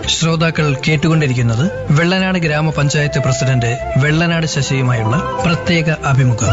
ശ്രോതാക്കൾ കേട്ടുകൊണ്ടിരിക്കുന്നത് വെള്ളനാട് ഗ്രാമപഞ്ചായത്ത് പ്രസിഡന്റ് വെള്ളനാട് ശശിയുമായുള്ള പ്രത്യേക അഭിമുഖം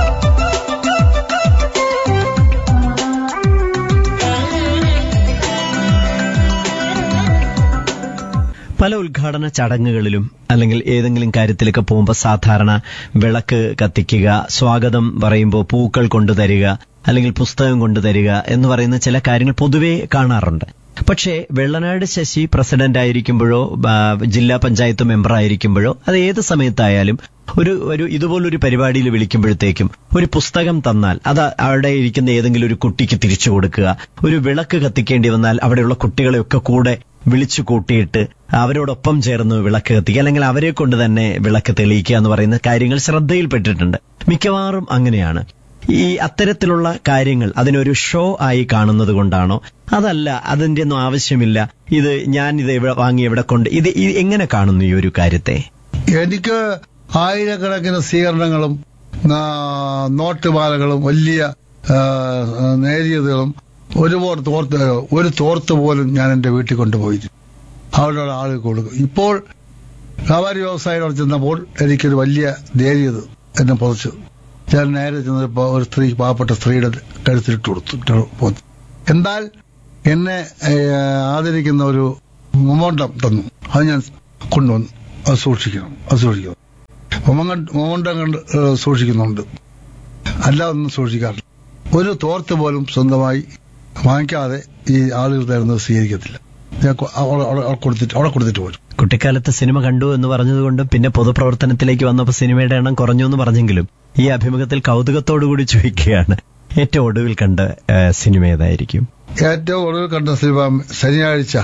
പല ഉദ്ഘാടന ചടങ്ങുകളിലും അല്ലെങ്കിൽ ഏതെങ്കിലും കാര്യത്തിലൊക്കെ പോകുമ്പോൾ സാധാരണ വിളക്ക് കത്തിക്കുക സ്വാഗതം പറയുമ്പോൾ പൂക്കൾ കൊണ്ടുതരിക അല്ലെങ്കിൽ പുസ്തകം കൊണ്ടുതരിക എന്ന് പറയുന്ന ചില കാര്യങ്ങൾ പൊതുവെ കാണാറുണ്ട് പക്ഷേ വെള്ളനാട് ശശി പ്രസിഡന്റ് ആയിരിക്കുമ്പോഴോ ആ, ജില്ലാ പഞ്ചായത്ത് മെമ്പർ ആയിരിക്കുമ്പോഴോ അത് ഏത് സമയത്തായാലും ഒരു ഒരു ഇതുപോലൊരു പരിപാടിയിൽ വിളിക്കുമ്പോഴത്തേക്കും ഒരു പുസ്തകം തന്നാൽ അത് അവിടെ ഇരിക്കുന്ന ഏതെങ്കിലും ഒരു കുട്ടിക്ക് തിരിച്ചു കൊടുക്കുക ഒരു വിളക്ക് കത്തിക്കേണ്ടി വന്നാൽ അവിടെയുള്ള കുട്ടികളെയൊക്കെ കൂടെ വിളിച്ചു കൂട്ടിയിട്ട് അവരോടൊപ്പം ചേർന്ന് വിളക്ക് കത്തിക്കുക അല്ലെങ്കിൽ അവരെ കൊണ്ട് തന്നെ വിളക്ക് തെളിയിക്കുക എന്ന് പറയുന്ന കാര്യങ്ങൾ ശ്രദ്ധയിൽപ്പെട്ടിട്ടുണ്ട് മിക്കവാറും അങ്ങനെയാണ് ഈ അത്തരത്തിലുള്ള കാര്യങ്ങൾ അതിനൊരു ഷോ ആയി കാണുന്നത് കൊണ്ടാണോ അതല്ല അതിന്റെ ഒന്നും ആവശ്യമില്ല ഇത് ഞാൻ ഇത് എവിടെ വാങ്ങി എവിടെ കൊണ്ട് ഇത് ഇത് എങ്ങനെ കാണുന്നു ഈ ഒരു കാര്യത്തെ എനിക്ക് ആയിരക്കണക്കിന് സ്വീകരണങ്ങളും ആ, നോട്ടുമാലകളും വലിയ ആ, നേരിയതുകളും ഒരുപാട് തോർത്ത് ഒരു തോർത്ത് പോലും ഞാൻ എന്റെ വീട്ടിൽ കൊണ്ടുപോയി അവിടെ ആളുകൾ കൊടുക്കും ഇപ്പോൾ വ്യാപാരി വ്യവസായം ചെന്നപ്പോൾ എനിക്കൊരു വലിയ നേരിയത് എന്നെ പുതച്ചു ഞാൻ നേരെ ചെന്നപ്പോ ഒരു സ്ത്രീ പാവപ്പെട്ട സ്ത്രീയുടെ കഴുത്തിലിട്ട് കൊടുത്തു ഇട്ട് പോന്നു. എന്നാൽ എന്നെ ഏ, ആദരിക്കുന്ന ഒരു മൊമോണ്ടം തന്നു അത് ഞാൻ കൊണ്ടുവന്നു അത് സൂക്ഷിക്കണം അത് സൂക്ഷിക്കണം മൊമങ്ങ- മൊമോണ്ടം കണ്ട് ഏ, സൂക്ഷിക്കുന്നുണ്ട് അല്ലാതെ ഒന്നും സൂക്ഷിക്കാറില്ല ഒരു തോർത്ത് പോലും സ്വന്തമായി വാങ്ങിക്കാതെ ഈ ആളുകൾ തരുന്നത് സ്വീകരിക്കത്തില്ല ഞാൻ കൊ- അവിടെ- അവിടെ അവിടെ കൊടുത്തിട്ട് അവിടെ കൊടുത്തിട്ട് പോരും കുട്ടിക്കാലത്ത് സിനിമ കണ്ടു എന്ന് പറഞ്ഞതുകൊണ്ടും പിന്നെ പൊതുപ്രവർത്തനത്തിലേക്ക് വന്നപ്പോൾ സിനിമയുടെ എണ്ണം കുറഞ്ഞു എന്ന് പറഞ്ഞെങ്കിലും ഈ അഭിമുഖത്തിൽ കൗതുകത്തോടുകൂടി ചോദിക്കുകയാണ് ഏറ്റവും ഒടുവിൽ കണ്ട ആ, സിനിമ ഏതായിരിക്കും ഏറ്റവും ഒടുവിൽ കണ്ട സിനിമ ശനിയാഴ്ച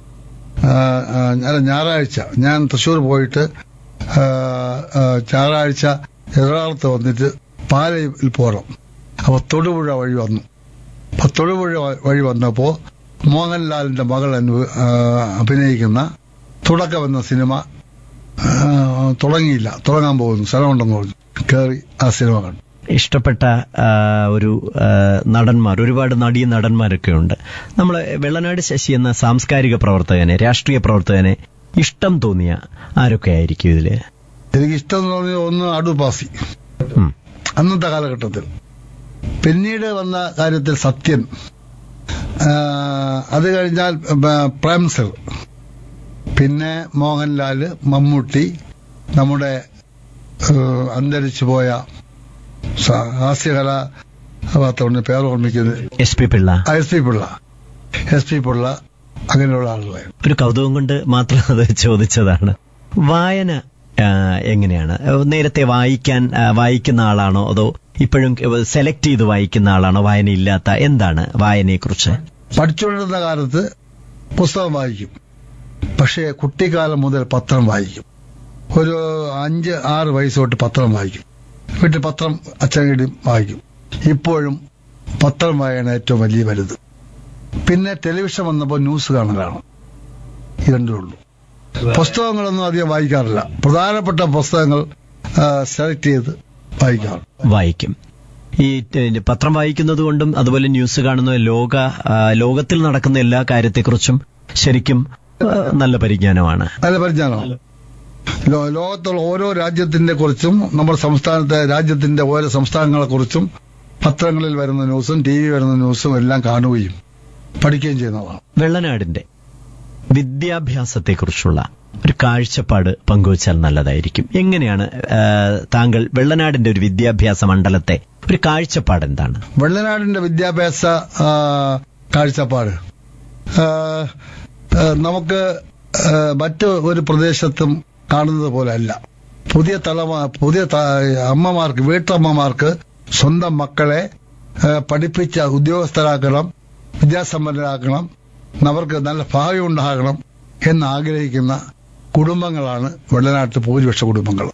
ആ, ആ, അല്ല ഞായറാഴ്ച ഞാൻ തൃശ്ശൂർ പോയിട്ട് ആ, ആ, ഞായറാഴ്ച എറണാകുളത്ത് വന്നിട്ട് പാലയിൽ പോകണം അപ്പൊ തൊടുപുഴ വഴി വന്നു അപ്പൊ തൊടുപുഴ വ- വഴി വന്നപ്പോ മോഹൻലാലിന്റെ മകൾ അനു- ആ, അഭിനയിക്കുന്ന തുടക്കം എന്ന സിനിമ ആ, തുടങ്ങിയില്ല തുടങ്ങാൻ പോകുന്നു സ്ഥലമുണ്ടെന്ന് പറഞ്ഞു കയറി ആ സിനിമ കണ്ടു ഇഷ്ടപ്പെട്ട ആ, ഒരു ആ, നടന്മാർ ഒരുപാട് നടീ നടന്മാരൊക്കെ ഉണ്ട് നമ്മൾ വെള്ളനാട് ശശി എന്ന സാംസ്കാരിക പ്രവർത്തകനെ രാഷ്ട്രീയ പ്രവർത്തകനെ ഇഷ്ടം തോന്നിയ ആരൊക്കെ ആയിരിക്കും ഇതില് എനിക്ക് ഇഷ്ടം തോന്നിയ ഒന്ന് അടൂപാസി ഉം. അന്നത്തെ കാലഘട്ടത്തിൽ പിന്നീട് വന്ന കാര്യത്തിൽ സത്യൻ ആ, അത് കഴിഞ്ഞാൽ ബ- പ്രേംസർ പിന്നെ മോഹൻലാല് മമ്മൂട്ടി നമ്മുടെ ഏഹ്, അന്തരിച്ചു പോയ സ- ഹാസ്യകലാ പാത്രമുണ്ട് പേര് ഓർമ്മിക്കുന്നത് S P Pillai S P Pillai S P Pillai അങ്ങനെയുള്ള ആളുകളെ ഒരു കൗതുകം കൊണ്ട് മാത്രം അത് ചോദിച്ചതാണ് വായന ആ, എങ്ങനെയാണ് നേരത്തെ വായിക്കാൻ ആ, വായിക്കുന്ന ആളാണോ അതോ ഇപ്പോഴും സെലക്ട് ചെയ്ത് വായിക്കുന്ന ആളാണോ വായന ഇല്ലാത്ത എന്താണ് വായനയെക്കുറിച്ച് പഠിച്ചുകൊണ്ടിരുന്ന കാലത്ത് പുസ്തകം വായിക്കും പക്ഷേ കുട്ടിക്കാലം മുതൽ പത്രം വായിക്കും ഒരു അഞ്ച് ആറ് വയസ്സ് തൊട്ട് പത്രം വായിക്കും വീട്ടിൽ പത്രം അച്ഛനും വായിക്കും ഇപ്പോഴും പത്രം വായന ഏറ്റവും വലിയ വലുത് പിന്നെ ടെലിവിഷൻ വന്നപ്പോൾ ന്യൂസ് കാണലാണ് ഈ രണ്ടേ ഉള്ളൂ പുസ്തകങ്ങളൊന്നും അധികം വായിക്കാറില്ല പ്രധാനപ്പെട്ട പുസ്തകങ്ങൾ സെലക്ട് ചെയ്ത് വായിക്കാറുണ്ട് വായിക്കും ഈ ഏ, പത്രം വായിക്കുന്നത് കൊണ്ടും അതുപോലെ ന്യൂസ് കാണുന്ന ലോക ആ, ലോകത്തിൽ നടക്കുന്ന എല്ലാ കാര്യത്തെക്കുറിച്ചും ശരിക്കും ആ, നല്ല പരിജ്ഞാനമാണ് നല്ല പരിജ്ഞാനമാണ് ലോ- ലോകത്തുള്ള ഓരോ രാജ്യത്തിന്റെ കുറിച്ചും നമ്മുടെ സംസ്ഥാനത്തെ രാജ്യത്തിന്റെ ഓരോ സംസ്ഥാനങ്ങളെ കുറിച്ചും പത്രങ്ങളിൽ വരുന്ന ന്യൂസും ടി വി വരുന്ന ന്യൂസും എല്ലാം കാണുകയും പഠിക്കുകയും ചെയ്യുന്നതാണ് വെള്ളനാടിന്റെ വിദ്യാഭ്യാസത്തെക്കുറിച്ചുള്ള ഒരു കാഴ്ചപ്പാട് പങ്കുവച്ചാൽ നല്ലതായിരിക്കും എങ്ങനെയാണ് ആ, താങ്കൾ വെള്ളനാടിന്റെ ഒരു വിദ്യാഭ്യാസ മണ്ഡലത്തെ ഒരു കാഴ്ചപ്പാട് എന്താണ് വെള്ളനാടിന്റെ വിദ്യാഭ്യാസ ആ, കാഴ്ചപ്പാട് ആ, ആ, നമുക്ക് ആ, മറ്റ് ഒരു പ്രദേശത്തും കാണുന്നത് പോലെ അല്ല പുതിയ തലമുറ പുതിയ ത- അമ്മമാർക്ക് വീട്ടമ്മമാർക്ക് സ്വന്തം മക്കളെ ആ, പഠിപ്പിച്ച ഉദ്യോഗസ്ഥരാക്കണം വിദ്യാസമ്പന്നരാക്കണം അവർക്ക് നല്ല ഭാവി ഉണ്ടാകണം എന്ന് ആഗ്രഹിക്കുന്ന കുടുംബങ്ങളാണ് വെള്ളനാട്ടിൽ ഭൂരിപക്ഷ കുടുംബങ്ങൾ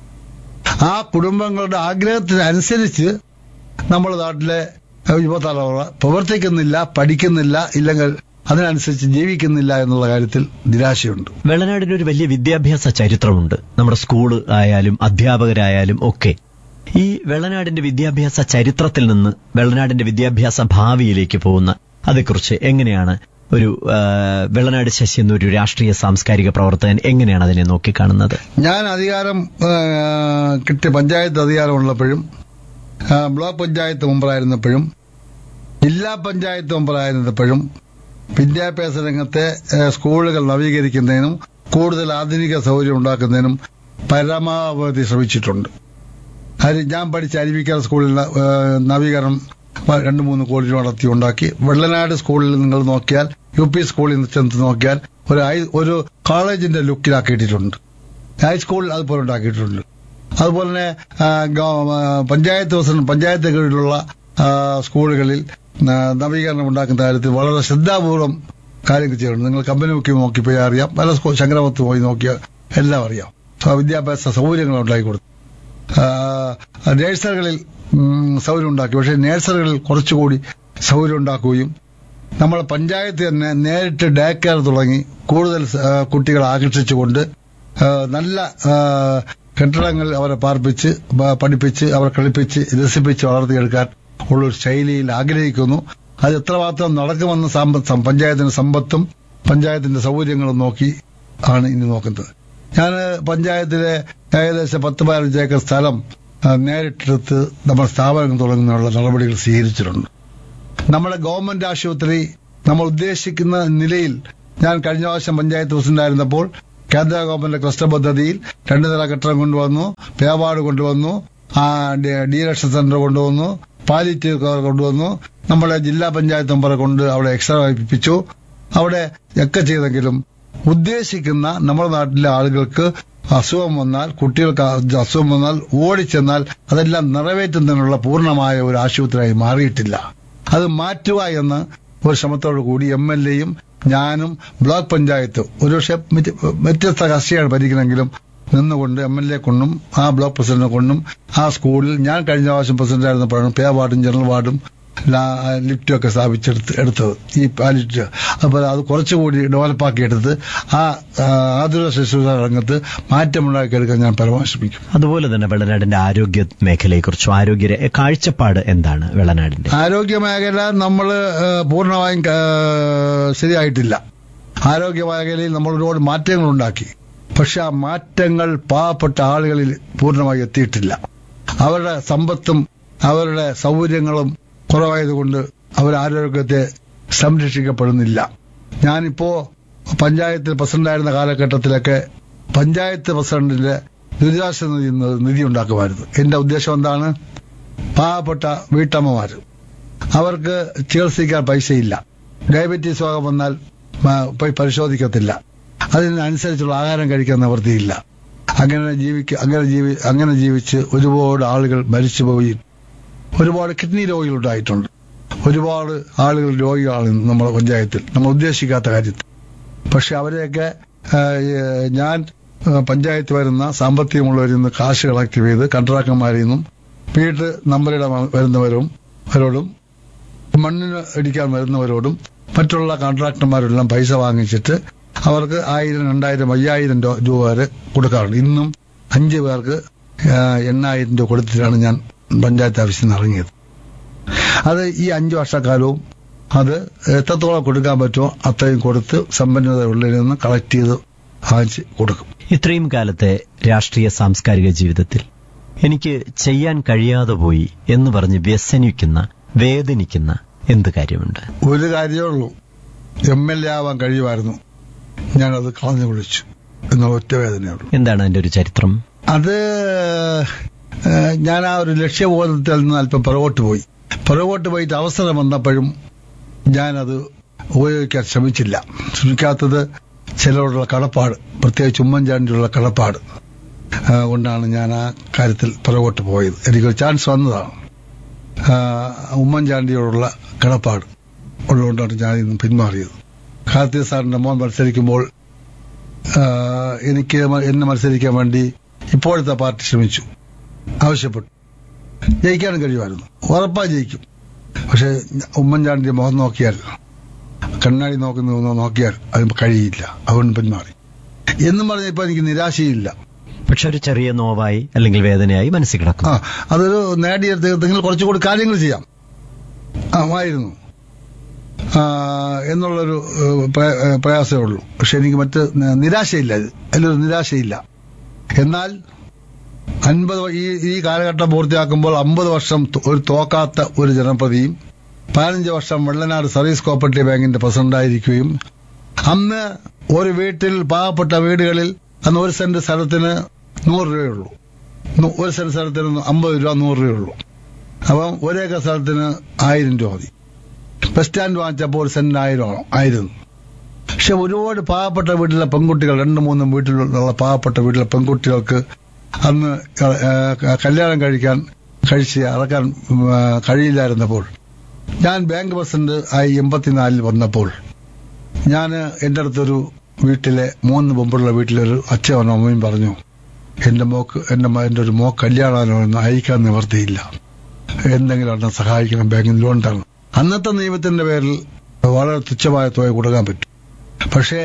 ആ കുടുംബങ്ങളുടെ ആഗ്രഹത്തിനനുസരിച്ച് നമ്മുടെ നാട്ടിലെ യുവതലമുറ പ്രവർത്തിക്കുന്നില്ല പഠിക്കുന്നില്ല ഇല്ലെങ്കിൽ അതിനനുസരിച്ച് ജീവിക്കുന്നില്ല എന്നുള്ള കാര്യത്തിൽ നിരാശയുണ്ട് വെള്ളനാടിന് ഒരു വലിയ വിദ്യാഭ്യാസ ചരിത്രമുണ്ട് നമ്മുടെ സ്കൂള് ആയാലും അധ്യാപകരായാലും ഒക്കെ ഈ വെള്ളനാടിന്റെ വിദ്യാഭ്യാസ ചരിത്രത്തിൽ നിന്ന് വെള്ളനാടിന്റെ വിദ്യാഭ്യാസ ഭാവിയിലേക്ക് പോകുന്ന അതേക്കുറിച്ച് എങ്ങനെയാണ് ഒരു ആ, വെള്ളനാട് ശശി എന്നൊരു രാഷ്ട്രീയ സാംസ്കാരിക പ്രവർത്തകൻ എങ്ങനെയാണ് അതിനെ നോക്കിക്കാണുന്നത് ഞാൻ അധികാരം ആ, കിട്ടിയ പഞ്ചായത്ത് അധികാരമുള്ളപ്പോഴും ആ, ബ്ലോക്ക് പഞ്ചായത്ത് മെമ്പറായിരുന്നപ്പോഴും ജില്ലാ പഞ്ചായത്ത് മെമ്പറായിരുന്നപ്പോഴും വിദ്യാഭ്യാസ രംഗത്തെ ആ, സ്കൂളുകൾ നവീകരിക്കുന്നതിനും കൂടുതൽ ആധുനിക സൗകര്യം ഉണ്ടാക്കുന്നതിനും പരമാവധി ശ്രമിച്ചിട്ടുണ്ട് അത് ഞാൻ പഠിച്ച അരുവിക്കര സ്കൂളിൽ ന- ആ, നവീകരണം വ- രണ്ട് മൂന്ന് കോടി രൂപ നടത്തി ഉണ്ടാക്കി വെള്ളനാട് സ്കൂളിൽ നിങ്ങൾ നോക്കിയാൽ യു പി സ്കൂളിൽ ചെന്ന് നോക്കിയാൽ ഒരു ഹൈ- ഒരു കോളേജിന്റെ ലുക്കിലാക്കിയിട്ടുണ്ട് ഹൈസ്കൂളിൽ അതുപോലെ ഉണ്ടാക്കിയിട്ടുണ്ട് അതുപോലെ തന്നെ ആ, ഗവ- ആ, പഞ്ചായത്ത് പ്രസിഡന്റ് പഞ്ചായത്ത് കീഴിലുള്ള ആ, സ്കൂളുകളിൽ ആ, നവീകരണം ഉണ്ടാക്കുന്ന കാര്യത്തിൽ വളരെ ശ്രദ്ധാപൂർവം കാര്യങ്ങൾ ചെയ്യുന്നുണ്ട് നിങ്ങൾ കമ്പനി ബുക്ക് നോക്കിപ്പോയി അറിയാം പല സ്കൂൾ ശങ്കരമത്ത് പോയി നോക്കിയാൽ എല്ലാം അറിയാം സോ, വിദ്യാഭ്യാസ സൗകര്യങ്ങൾ ഉണ്ടാക്കി കൊടുത്തു ആ, നേഴ്സറികളിൽ ഉം, സൗകര്യം ഉണ്ടാക്കി പക്ഷേ നേഴ്സറികളിൽ കുറച്ചുകൂടി സൗകര്യം ഉണ്ടാക്കുകയും നമ്മളെ പഞ്ചായത്ത് തന്നെ നേരിട്ട് ഡേ കെയർ തുടങ്ങി കൂടുതൽ ആ, കുട്ടികളെ ആകർഷിച്ചുകൊണ്ട് ആ, നല്ല ആ, കെട്ടിടങ്ങൾ അവരെ പാർപ്പിച്ച് പ- പഠിപ്പിച്ച് അവരെ കളിപ്പിച്ച് രസിപ്പിച്ച് വളർത്തിയെടുക്കാൻ ഉള്ള ഒരു ശൈലിയിൽ ആഗ്രഹിക്കുന്നു അത് എത്രമാത്രം നടക്കുമെന്ന് സാമ്പ- സം- പഞ്ചായത്തിന്റെ സമ്പത്തും പഞ്ചായത്തിന്റെ സൗകര്യങ്ങളും നോക്കി ആണ് ഇനി നോക്കുന്നത് ഞാൻ പഞ്ചായത്തിലെ ഏകദേശം പത്ത് പതിനഞ്ച് ഏക്കർ സ്ഥലം ആ, നേരിട്ടെടുത്ത് നമ്മൾ സ്ഥാപനം തുടങ്ങുന്നതിനുള്ള നടപടികൾ സ്വീകരിച്ചിട്ടുണ്ട് നമ്മുടെ ഗവൺമെന്റ് ആശുപത്രി നമ്മൾ ഉദ്ദേശിക്കുന്ന നിലയിൽ ഞാൻ കഴിഞ്ഞ വർഷം പഞ്ചായത്ത് പ്രസിഡന്റായിരുന്നപ്പോൾ കേന്ദ്ര ഗവൺമെന്റ് ക്ലസ്റ്റർ പദ്ധതിയിൽ രണ്ടു നില കെട്ടിടം കൊണ്ടുവന്നു പേവാർഡ് കൊണ്ടുവന്നു ആ, ഡി- ഡീലക്ഷൻ സെന്റർ കൊണ്ടുവന്നു പാലിറ്റീവ് കെയർ കൊണ്ടുവന്നു നമ്മളെ ജില്ലാ പഞ്ചായത്ത് മെമ്പറെ കൊണ്ട് അവിടെ എക്സ്റേ വായിപ്പിച്ചു അവിടെ ഒക്കെ ചെയ്തെങ്കിലും ഉദ്ദേശിക്കുന്ന നമ്മുടെ നാട്ടിലെ ആളുകൾക്ക് അസുഖം വന്നാൽ കുട്ടികൾക്ക് അ- അസുഖം വന്നാൽ ഓടിച്ചെന്നാൽ അതെല്ലാം നിറവേറ്റുന്നതിനുള്ള പൂർണ്ണമായ ഒരു ആശുപത്രിയായി മാറിയിട്ടില്ല അത് മാറ്റുക എന്ന് ഒരു ശ്രമത്തോടു കൂടി എം എൽ എയും ഞാനും ബ്ലോക്ക് പഞ്ചായത്ത് ഒരുപക്ഷെ വ്യത്യ- വ്യത്യസ്ത കക്ഷിയാണ് ഭരിക്കണമെങ്കിലും നിന്നുകൊണ്ട് എം എൽ എ കൊണ്ടും ആ ബ്ലോക്ക് പ്രസിഡന്റിനെ കൊണ്ടും ആ സ്കൂളിൽ ഞാൻ കഴിഞ്ഞ പ്രാവശ്യം പ്രസിഡന്റ് ആയിരുന്നപ്പോഴാണ് പേ വാർഡും ജനറൽ വാർഡും ലാ- ലിഫ്റ്റും ഒക്കെ സ്ഥാപിച്ചെടുത്ത് എടുത്തത് ഈ പാലിറ്റ് അപ്പോൾ അത് കുറച്ചുകൂടി ഡെവലപ്പാക്കി എടുത്ത് ആ ആ, ആതുര ശുശ്രൂഷ രംഗത്ത് മാറ്റമുണ്ടാക്കിയെടുക്കാൻ ഞാൻ പരമാവധി ശ്രമിക്കും അതുപോലെ തന്നെ വെള്ളനാടിന്റെ ആരോഗ്യ മേഖലയെക്കുറിച്ചും ആരോഗ്യ ര- കാഴ്ചപ്പാട് എന്താണ് വെള്ളനാടിന്റെ ആരോഗ്യ മേഖല നമ്മൾ പൂർണ്ണമായും ആ, ശരിയായിട്ടില്ല ആരോഗ്യ മേഖലയിൽ നമ്മൾ ഒരുപാട് മാറ്റങ്ങൾ ഉണ്ടാക്കി പക്ഷെ ആ മാറ്റങ്ങൾ പാവപ്പെട്ട ആളുകളിൽ പൂർണ്ണമായി എത്തിയിട്ടില്ല അവരുടെ സമ്പത്തും അവരുടെ സൗകര്യങ്ങളും കുറവായതുകൊണ്ട് അവർ ആരോഗ്യത്തെ സംരക്ഷിക്കപ്പെടുന്നില്ല ഞാനിപ്പോ പഞ്ചായത്തിൽ പ്രസിഡന്റായിരുന്ന കാലഘട്ടത്തിലൊക്കെ പഞ്ചായത്ത് പ്രസിഡന്റിന്റെ ദുരിതാശ്വാസ നിധി എന്ന നിധി ഉണ്ടാക്കുമായിരുന്നു എന്റെ ഉദ്ദേശം എന്താണ് പാവപ്പെട്ട വീട്ടമ്മമാര് അവർക്ക് ചികിത്സിക്കാൻ പൈസയില്ല ഡയബറ്റീസ് രോഗം വന്നാൽ ആ, പോയി പരിശോധിക്കത്തില്ല അതിനനുസരിച്ചുള്ള ആഹാരം കഴിക്കാൻ നിവൃത്തിയില്ല അങ്ങനെ ജീവിക്ക അങ്ങനെ ജീവി അങ്ങനെ ജീവിച്ച് ഒരുപാട് ആളുകൾ മരിച്ചുപോയി ഒരുപാട് കിഡ്നി രോഗികൾ ഉണ്ടായിട്ടുണ്ട് ഒരുപാട് ആളുകൾ രോഗികളാണ് ഇന്ന് നമ്മുടെ പഞ്ചായത്തിൽ നമ്മൾ ഉദ്ദേശിക്കാത്ത കാര്യത്തിൽ പക്ഷെ അവരെയൊക്കെ ആ, ഏ, ഞാൻ ആ, പഞ്ചായത്ത് വരുന്ന സാമ്പത്തികമുള്ളവരിൽ നിന്ന് കാശ് കളക്ട് ചെയ്ത് കൺട്രാക്ടർമാരിൽ നിന്നും വീട്ട് നമ്പറിടാൻ വരുന്നവരും അവരോടും മണ്ണിന് ഇടിക്കാൻ വരുന്നവരോടും മറ്റുള്ള കോൺട്രാക്ടർമാരെല്ലാം പൈസ വാങ്ങിച്ചിട്ട് അവർക്ക് ആയിരം രണ്ടായിരം അയ്യായിരം രൂ- രൂപ വരെ കൊടുക്കാറുണ്ട് ഇന്നും അഞ്ച് പേർക്ക് ആ, എണ്ണായിരം രൂപ കൊടുത്തിട്ടാണ് ഞാൻ പഞ്ചായത്ത് ഓഫീസിൽ നിന്ന് ഇറങ്ങിയത് അത് ഈ അഞ്ചു വർഷക്കാലവും അത് എത്രത്തോളം കൊടുക്കാൻ പറ്റുമോ അത്രയും കൊടുത്ത് സമ്പന്നതയുള്ളതിൽ നിന്ന് കളക്ട് ചെയ്ത് വാങ്ങിച്ച് കൊടുക്കും ഇത്രയും കാലത്തെ രാഷ്ട്രീയ സാംസ്കാരിക ജീവിതത്തിൽ എനിക്ക് ചെയ്യാൻ കഴിയാതെ പോയി എന്ന് പറഞ്ഞ് വ്യസനിക്കുന്ന വേദനിക്കുന്ന എന്ത് കാര്യമുണ്ട് ഒരു കാര്യമേ ഉള്ളൂ എം എൽ എ ആവാൻ കഴിയുമായിരുന്നു ഞാനത് കളഞ്ഞു വിളിച്ചു എന്നുള്ള ഒറ്റ വേദനയുള്ളൂ എന്താണ് അതിന്റെ ഒരു ചരിത്രം അത് ഏഹ്, ഞാൻ ആ ഒരു ലക്ഷ്യബോധത്തിൽ നിന്ന് അല്പം പുറകോട്ട് പോയി പുറകോട്ട് പോയിട്ട് അവസരം വന്നപ്പോഴും ഞാനത് ഉപയോഗിക്കാൻ ശ്രമിച്ചില്ല ശ്രമിക്കാത്തത് ചിലരോടുള്ള കടപ്പാട് പ്രത്യേകിച്ച് ഉമ്മൻചാണ്ടിയുള്ള കടപ്പാട് ആ, കൊണ്ടാണ് ഞാൻ ആ കാര്യത്തിൽ പുറകോട്ട് പോയത് എനിക്കൊരു ചാൻസ് വന്നതാണ് ആ, ഉമ്മൻചാണ്ടിയോടുള്ള കടപ്പാട് ഉള്ളതുകൊണ്ടാണ് ഞാൻ ഇന്ന് പിന്മാറിയത് കാർത്തിക സാറിന്റെ മോൻ മത്സരിക്കുമ്പോൾ ആ, എനിക്ക് മ- എന്നെ മത്സരിക്കാൻ വേണ്ടി ഇപ്പോഴത്തെ പാർട്ടി ശ്രമിച്ചു ആവശ്യപ്പെട്ടു ജയിക്കാനും കഴിയുമായിരുന്നു ഉറപ്പാ ജയിക്കും പക്ഷെ ഉമ്മൻചാണ്ടിന്റെ മുഖം നോക്കിയാൽ കണ്ണാടി നോക്കുന്ന നോക്കിയാൽ അത് കഴിയില്ല അതുകൊണ്ട് പിന്മാറി എന്നും പറഞ്ഞ ഇപ്പൊ എനിക്ക് നിരാശയില്ല പക്ഷെ ഒരു ചെറിയ നോവായി അല്ലെങ്കിൽ വേദനയായി മനസ്സിൽ ആ കിടക്കുന്നു അതൊരു നേടിയെടുത്തെങ്കിൽ കുറച്ചുകൂടി കാര്യങ്ങൾ ചെയ്യാം ആ ആയിരുന്നു ആ, എന്നുള്ളൊരു ഏഹ്, പ്ര- ഏഹ്, പ്രയാസമേ ഉള്ളൂ പക്ഷെ എനിക്ക് മറ്റ് ന- നിരാശയില്ല അത് അതിലൊരു നിരാശയില്ല എന്നാൽ അൻപത് ഈ ഈ കാലഘട്ടം പൂർത്തിയാക്കുമ്പോൾ അമ്പത് വർഷം ത- ഒരു തോക്കാത്ത ഒരു ജനപ്രതിയും പതിനഞ്ച് വർഷം വെള്ളനാട് സർവീസ് കോപ്പറേറ്റീവ് ബാങ്കിന്റെ പ്രസിഡന്റായിരിക്കുകയും അന്ന് ഒരു വീട്ടിൽ പാവപ്പെട്ട വീടുകളിൽ അന്ന് ഒരു സെന്റ് സ്ഥലത്തിന് നൂറ് രൂപയുള്ളൂ നു- ഒരു സെന്റ് സ്ഥലത്തിന് അമ്പത് രൂപ നൂറ് രൂപയുള്ളൂ അപ്പം ഒരേക്കർ സ്ഥലത്തിന് ആയിരം രൂപ മതി ബസ് സ്റ്റാൻഡ് വാങ്ങിച്ചപ്പോൾ ഒരു സെന്റിന് ആയിരം ആയിരുന്നു പക്ഷെ ഒരുപാട് പാവപ്പെട്ട വീട്ടിലെ പെൺകുട്ടികൾ രണ്ടു മൂന്നും വീട്ടിലുള്ള പാവപ്പെട്ട വീട്ടിലെ പെൺകുട്ടികൾക്ക് അന്ന് ഏഹ്, കല്യാണം കഴിക്കാൻ കഴിച്ച് അറക്കാൻ ഉം, ഏഹ്, കഴിയില്ലായിരുന്നപ്പോൾ ഞാൻ ബാങ്ക് പ്രസിഡന്റ് ആയി എൺപത്തിനാലിൽ വന്നപ്പോൾ ഞാൻ എൻ്റെ അടുത്തൊരു വീട്ടിലെ മൂന്ന് മുമ്പുള്ള വീട്ടിലെ ഒരു അച്ഛനും അമ്മയും പറഞ്ഞു എന്റെ മോക്ക് എന്റെ മ- എന്റെ ഒരു മോ കല്യാണം അയക്കാൻ നിവർത്തിയില്ല എന്തെങ്കിലും ഒരെണ്ണം സഹായിക്കണം ബാങ്കിൽ ലോൺ തരണം അന്നത്തെ നിയമത്തിന്റെ പേരിൽ വളരെ തുച്ഛമായ തുക കൊടുക്കാൻ പറ്റും പക്ഷേ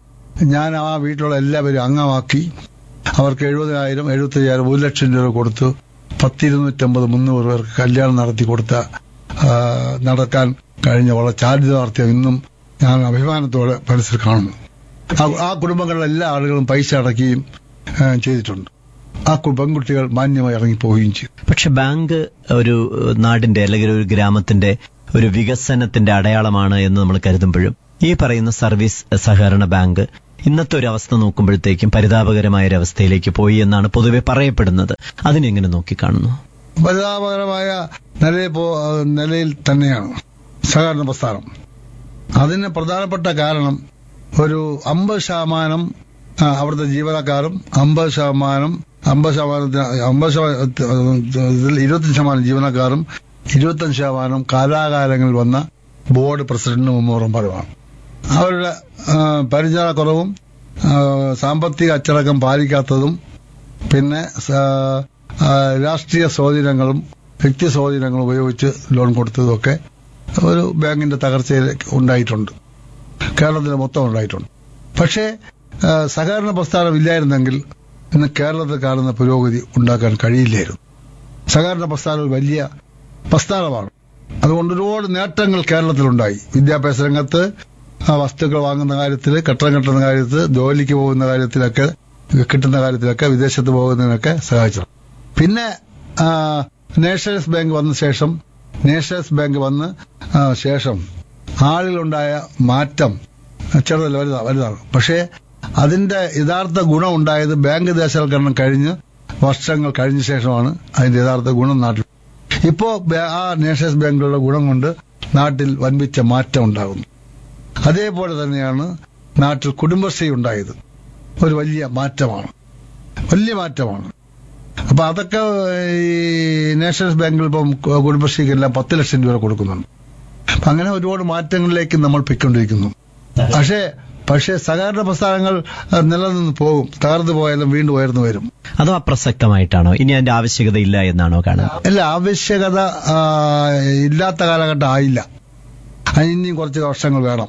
ഞാൻ ആ വീട്ടിലുള്ള എല്ലാവരും അംഗമാക്കി അവർക്ക് എഴുപതിനായിരം എഴുപത്തയ്യായിരം ഒരു ലക്ഷം രൂപ കൊടുത്ത് പത്തിരുന്നൂറ്റമ്പത് മുന്നൂറ് പേർക്ക് കല്യാണം നടത്തി കൊടുത്ത ആ, നടക്കാൻ കഴിഞ്ഞ വളരെ ചാരിതാർത്ഥ്യം ഇന്നും ഞാൻ അഭിമാനത്തോടെ മനസ്സിൽ കാണുന്നു ആ- ആ കുടുംബങ്ങളിലെ എല്ലാ ആളുകളും പൈസ അടയ്ക്കുകയും ആ, ചെയ്തിട്ടുണ്ട് ആ കു- പെൺകുട്ടികൾ മാന്യമായി ഇറങ്ങിപ്പോവുകയും ചെയ്തു പക്ഷെ ബാങ്ക് ഒരു ഏഹ്, നാടിന്റെ അല്ലെങ്കിൽ ഒരു ഗ്രാമത്തിന്റെ ഒരു വികസനത്തിന്റെ അടയാളമാണ് എന്ന് നമ്മൾ കരുതുമ്പോഴും ഈ പറയുന്ന സർവീസ് സഹകരണ ബാങ്ക് ഇന്നത്തെ ഒരു അവസ്ഥ നോക്കുമ്പോഴത്തേക്കും പരിതാപകരമായ ഒരു അവസ്ഥയിലേക്ക് പോയി എന്നാണ് പൊതുവെ പറയപ്പെടുന്നത് അതിനെങ്ങനെ നോക്കിക്കാണുന്നു പരിതാപകരമായ നിലയിൽ പോ നിലയിൽ തന്നെയാണ് സഹകരണ പ്രസ്ഥാനം അതിന് പ്രധാനപ്പെട്ട കാരണം ഒരു അമ്പത് ശതമാനം ആ, അവിടുത്തെ ജീവനക്കാരും അമ്പത് ശതമാനം അമ്പത് ശതമാനത്തിന് അമ്പത് ശതമാനത്തിൽ ഇരുപത്തഞ്ച് ശതമാനം ജീവനക്കാരും ഇരുപത്തഞ്ച് ശതമാനം കാലാകാലങ്ങളിൽ വന്ന ബോർഡ് പ്രസിഡന്റും മെമ്പർമാരുമാണ് അവരുടെ ആ, പരിചരണക്കുറവും ആ, സാമ്പത്തിക അച്ചടക്കം പാലിക്കാത്തതും പിന്നെ സ- ആ, രാഷ്ട്രീയ സ്വാധീനങ്ങളും വ്യക്തി സ്വാധീനങ്ങളും ഉപയോഗിച്ച് ലോൺ കൊടുത്തതുമൊക്കെ ഒരു ബാങ്കിന്റെ തകർച്ചയിൽ ഉണ്ടായിട്ടുണ്ട് കേരളത്തിൽ മൊത്തം ഉണ്ടായിട്ടുണ്ട് പക്ഷേ ആ, സഹകരണ പ്രസ്ഥാനം ഇല്ലായിരുന്നെങ്കിൽ ഇന്ന് കേരളത്തിൽ കാണുന്ന പുരോഗതി ഉണ്ടാക്കാൻ കഴിയില്ലായിരുന്നു സഹകരണ പ്രസ്ഥാനം ഒരു വലിയ പ്രസ്ഥാനമാണ് അതുകൊണ്ട് ഒരുപാട് നേട്ടങ്ങൾ കേരളത്തിലുണ്ടായി വിദ്യാഭ്യാസ രംഗത്ത് ആ വസ്തുക്കൾ വാങ്ങുന്ന കാര്യത്തിൽ കെട്ടിടം കെട്ടുന്ന കാര്യത്തിൽ ജോലിക്ക് പോകുന്ന കാര്യത്തിലൊക്കെ കിട്ടുന്ന കാര്യത്തിലൊക്കെ വിദേശത്ത് പോകുന്നതിനൊക്കെ സഹായിച്ചു പിന്നെ ആ, നേഷണൽസ് ബാങ്ക് വന്ന ശേഷം നേഷണൽസ് ബാങ്ക് വന്ന് ആ, ശേഷം ആളിലുണ്ടായ മാറ്റം ചെറുതല്ല വലുതാ വലുതാണ് പക്ഷേ അതിന്റെ യഥാർത്ഥ ഗുണം ഉണ്ടായത് ബാങ്ക് ദേശവൽക്കരണം കഴിഞ്ഞ് വർഷങ്ങൾ കഴിഞ്ഞ ശേഷമാണ് അതിന്റെ യഥാർത്ഥ ഗുണം നാട്ടിൽ ഇപ്പോ ബേ- ആ നേഷണൽസ് ബാങ്കിലുള്ള ഗുണം കൊണ്ട് നാട്ടിൽ വൻപിച്ച മാറ്റം ഉണ്ടാകുന്നു അതേപോലെ തന്നെയാണ് നാട്ടിൽ കുടുംബശ്രീ ഉണ്ടായത് ഒരു വലിയ മാറ്റമാണ് വലിയ മാറ്റമാണ് അപ്പൊ അതൊക്കെ ഈ നാഷണൽസ് ബാങ്കിൽ ഇപ്പം കുടുംബശ്രീക്ക് എല്ലാം പത്ത് ലക്ഷം രൂപ കൊടുക്കുന്നുണ്ട് അപ്പൊ അങ്ങനെ ഒരുപാട് മാറ്റങ്ങളിലേക്ക് നമ്മൾ പൊയ്ക്കൊണ്ടിരിക്കുന്നു പക്ഷേ പക്ഷേ സഹകരണ പ്രസ്ഥാനങ്ങൾ അഹ്, നിലനിന്ന് പോകും തകർന്നു പോയാലും വീണ്ടും ഉയർന്നു വരും അതോ അപ്രസക്തമായിട്ടാണോ ഇനി അതിന്റെ ആവശ്യകത ഇല്ല എന്നാണോ കാണുന്നത് അല്ല ആവശ്യകത ആ, ഇല്ലാത്ത കാലഘട്ടം ആയില്ല അതിന് ഇനിയും കുറച്ച് വർഷങ്ങൾ വേണം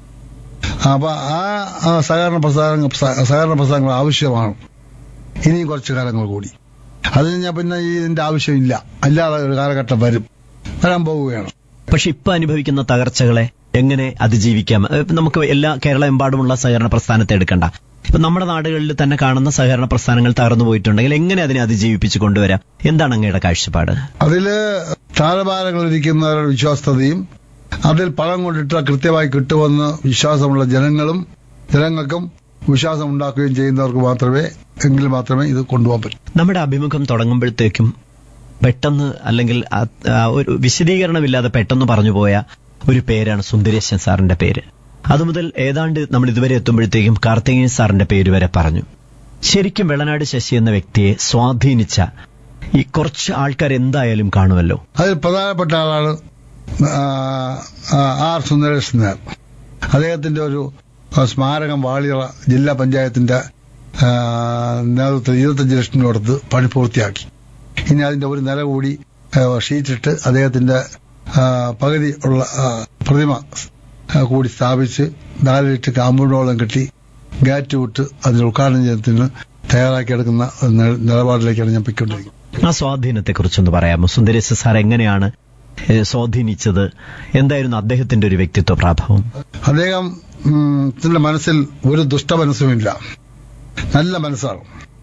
അപ്പൊ ആ ആ സഹകരണ പ്രസ്ഥാനങ്ങൾ സ- സഹകരണ പ്രസ്ഥാനങ്ങൾ ആവശ്യമാണ് ഇനിയും കുറച്ച് കാലങ്ങൾ കൂടി അത് കഴിഞ്ഞാൽ പിന്നെ ഈ ഇതിന്റെ ആവശ്യമില്ല അല്ലാതെ ഒരു കാലഘട്ടം വരും വരാൻ പോവുകയാണ് പക്ഷെ ഇപ്പൊ അനുഭവിക്കുന്ന തകർച്ചകളെ എങ്ങനെ അതിജീവിക്കാം ഏഹ് നമുക്ക് എല്ലാ കേരളമെമ്പാടുമുള്ള സഹകരണ പ്രസ്ഥാനത്തെ എടുക്കണ്ട ഇപ്പൊ നമ്മുടെ നാടുകളിൽ തന്നെ കാണുന്ന സഹകരണ പ്രസ്ഥാനങ്ങൾ തകർന്നു പോയിട്ടുണ്ടെങ്കിൽ എങ്ങനെ അതിനെ അതിജീവിപ്പിച്ച് കൊണ്ടുവരാം എന്താണ് അങ്ങയുടെ കാഴ്ചപ്പാട് അതില് താരഭാരങ്ങൾ ഇരിക്കുന്നവരുടെ വിശ്വാസ്യതയും അതിൽ പണം കൊണ്ടിട്ട് കൃത്യമായി കിട്ടുമെന്ന് വിശ്വാസമുള്ള ജനങ്ങളും ജനങ്ങൾക്കും വിശ്വാസം ഉണ്ടാക്കുകയും ചെയ്യുന്നവർക്ക് മാത്രമേ എങ്കിൽ മാത്രമേ ഇത് കൊണ്ടുപോകാൻ പറ്റൂ നമ്മുടെ അഭിമുഖം തുടങ്ങുമ്പോഴത്തേക്കും പെട്ടെന്ന് അല്ലെങ്കിൽ ആ- ആ ഒരു വിശദീകരണമില്ലാതെ പെട്ടെന്ന് പറഞ്ഞു പോയ ഒരു പേരാണ് സുന്ദരേശൻ സാറിന്റെ പേര് അതുമുതൽ ഏതാണ്ട് നമ്മൾ ഇതുവരെ എത്തുമ്പോഴത്തേക്കും കാർത്തികേയൻ സാറിന്റെ പേര് വരെ പറഞ്ഞു ശരിക്കും വെള്ളനാട് ശശി എന്ന വ്യക്തിയെ സ്വാധീനിച്ച ഈ കുറച്ച് ആൾക്കാർ എന്തായാലും കാണുമല്ലോ അതിൽ പ്രധാനപ്പെട്ട ആളാണ് ആ, ആ, ആർ സുന്ദരേശൻ നായർ അദ്ദേഹത്തിന്റെ ഒരു ആ, സ്മാരകം വാളിയറ ജില്ലാ പഞ്ചായത്തിന്റെ ആ, നേതൃത്വത്തിൽ ഇരുപത്തഞ്ച് ലക്ഷം രൂപ കൊടുത്ത് പണി പൂർത്തിയാക്കി ഇനി അതിന്റെ ഒരു നില കൂടി ആ, ഷീറ്റിട്ട് അദ്ദേഹത്തിന്റെ ആ, പകുതി ഉള്ള ആ, പ്രതിമ ആ, കൂടി സ്ഥാപിച്ച് നാലിട്ട് കാമ്പൗണ്ടോളം കെട്ടി ഗാറ്റ് വിട്ട് അതിന് ഉദ്ഘാടനം ചെയ്യുന്നതിന് തയ്യാറാക്കിയെടുക്കുന്ന ഒരു നില- നിലപാടിലേക്കാണ് ഞാൻ പൊയ്ക്കൊണ്ടിരിക്കുന്നത് ആ സ്വാധീനത്തെ കുറിച്ചൊന്ന് പറയാമോ സുന്ദരേശ സാർ എങ്ങനെയാണ് ഏ, സ്വാധീനിച്ചത് എന്തായിരുന്നു അദ്ദേഹത്തിന്റെ ഒരു വ്യക്തിത്വ പ്രാഭാവം അദ്ദേഹം ഉം, ത്തിന്റെ മനസ്സിൽ ഒരു ദുഷ്ടമനസ്സുമില്ല നല്ല മനസ്സാണ്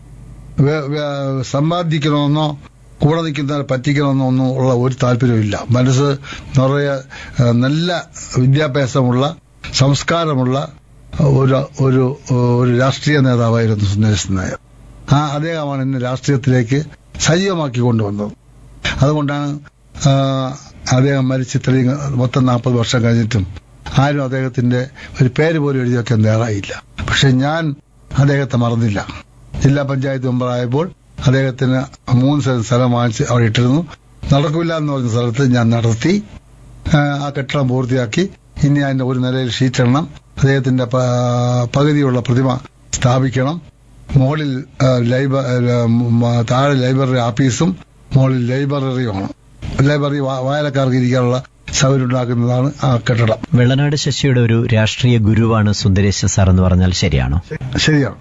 വേ- വേ- സമ്പാദിക്കണമെന്നോ കൂടെ നിൽക്കുന്നവരെ പറ്റിക്കണമെന്നോ ഒന്നും ഉള്ള ഒരു താല്പര്യമില്ല മനസ്സ് നിറയെ ഏഹ്, നല്ല വിദ്യാഭ്യാസമുള്ള സംസ്കാരമുള്ള ഒരു ഒരു ഒരു രാഷ്ട്രീയ നേതാവായിരുന്നു സുന്ദരേശൻ നായർ ആ അദ്ദേഹമാണ് എന്നെ രാഷ്ട്രീയത്തിലേക്ക് സജീവമാക്കി കൊണ്ടുവന്നത് അതുകൊണ്ടാണ് ആ, അദ്ദേഹം മരിച്ച് ഇത്രയും മൊത്തം നാൽപ്പത് വർഷം കഴിഞ്ഞിട്ടും ആരും അദ്ദേഹത്തിന്റെ ഒരു പേര് പോലും എഴുതി വെക്കാൻ തയ്യാറായില്ല പക്ഷെ ഞാൻ അദ്ദേഹത്തെ മറന്നില്ല ജില്ലാ പഞ്ചായത്ത് മെമ്പറായപ്പോൾ അദ്ദേഹത്തിന് മൂന്ന് സെന്റ് സ്ഥലം വാങ്ങിച്ച് അവിടെ ഇട്ടിരുന്നു നടക്കില്ല എന്ന് പറഞ്ഞ സ്ഥലത്ത് ഞാൻ നടത്തി ആ, ആ കെട്ടിടം പൂർത്തിയാക്കി ഇനി അതിന്റെ ഒരു നിലയിൽ ഷീറ്റിടണം അദ്ദേഹത്തിന്റെ പ- പകുതിയുള്ള പ്രതിമ സ്ഥാപിക്കണം മുകളിൽ ആ, ലൈബ- ആ, മ- താഴെ ലൈബ്രറി ആഫീസും മുകളിൽ ലൈബ്രറിയുമാണ് ലൈബ്രറി വാ- വായനക്കാർക്ക് ഇരിക്കാനുള്ള സൗകര്യം ഉണ്ടാക്കുന്നതാണ് ആ കെട്ടിടം വെള്ളനാട് ശശിയുടെ ഒരു രാഷ്ട്രീയ ഗുരുവാണ് സുന്ദരേശൻ സാർ എന്ന് പറഞ്ഞാൽ ശരിയാണോ ശരിയാണ്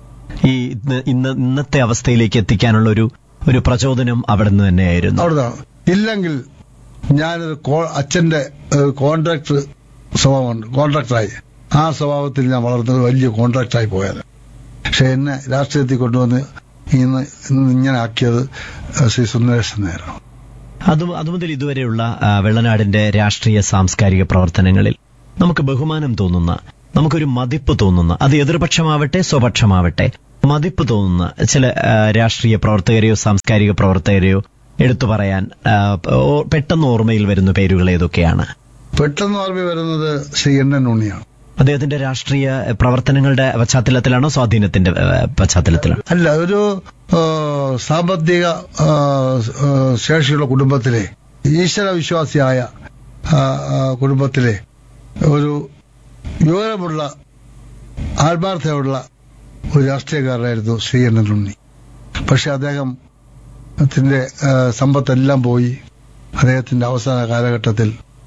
ഈ ഇന്ന് ഇന്ന് ഇന്നത്തെ അവസ്ഥയിലേക്ക് എത്തിക്കാനുള്ള ഒരു ഒരു പ്രചോദനം അവിടെ നിന്ന് തന്നെയായിരുന്നു അവിടുന്ന് ഇല്ലെങ്കിൽ ഞാനൊരു കോ- അച്ഛന്റെ ഏഹ്, കോൺട്രാക്ടർ സ്വഭാവമുണ്ട് കോൺട്രാക്ടറായി ആ സ്വഭാവത്തിൽ ഞാൻ വളർന്നത് വലിയ കോൺട്രാക്ടറായി പോയത് പക്ഷെ എന്നെ രാഷ്ട്രീയത്തിൽ കൊണ്ടുവന്ന് ഇന്ന് ഇന്ന് ഇങ്ങനെ ആക്കിയത് ഏഹ്, ശ്രീ സുന്ദരേശൻ നേരം അത് അതുമുതൽ ഇതുവരെയുള്ള ആ, വെള്ളനാടിന്റെ രാഷ്ട്രീയ സാംസ്കാരിക പ്രവർത്തനങ്ങളിൽ നമുക്ക് ബഹുമാനം തോന്നുന്ന നമുക്കൊരു മതിപ്പ് തോന്നുന്ന അത് എതിർപക്ഷമാവട്ടെ സ്വപക്ഷമാവട്ടെ മതിപ്പ് തോന്നുന്ന ചില ആ, രാഷ്ട്രീയ പ്രവർത്തകരെയോ സാംസ്കാരിക പ്രവർത്തകരെയോ എടുത്തു പറയാൻ ആ, ഓ- പെട്ടെന്ന് ഓർമ്മയിൽ വരുന്ന പേരുകൾ ഏതൊക്കെയാണ് പെട്ടെന്ന് ഓർമ്മ വരുന്നത് ശ്രീ എൻ എൻ ഉണ്ണിയാണ് അദ്ദേഹത്തിന്റെ രാഷ്ട്രീയ പ്രവർത്തനങ്ങളുടെ പശ്ചാത്തലത്തിലാണോ സ്വാധീനത്തിന്റെ ആ, പശ്ചാത്തലത്തിലാണോ അല്ല ഒരു ആ, സാമ്പത്തിക ആ, ആ, ശേഷിയുള്ള കുടുംബത്തിലെ ഈശ്വര വിശ്വാസിയായ ആ, ആ, കുടുംബത്തിലെ ഒരു വിവരമുള്ള ആത്മാർത്ഥമുള്ള ഒരു രാഷ്ട്രീയക്കാരനായിരുന്നു ശ്രീ എൻ എൻ ഉണ്ണി പക്ഷെ അദ്ദേഹത്തിന്റെ ആ, സമ്പത്തെല്ലാം പോയി അദ്ദേഹത്തിന്റെ അവസാന കാലഘട്ടത്തിൽ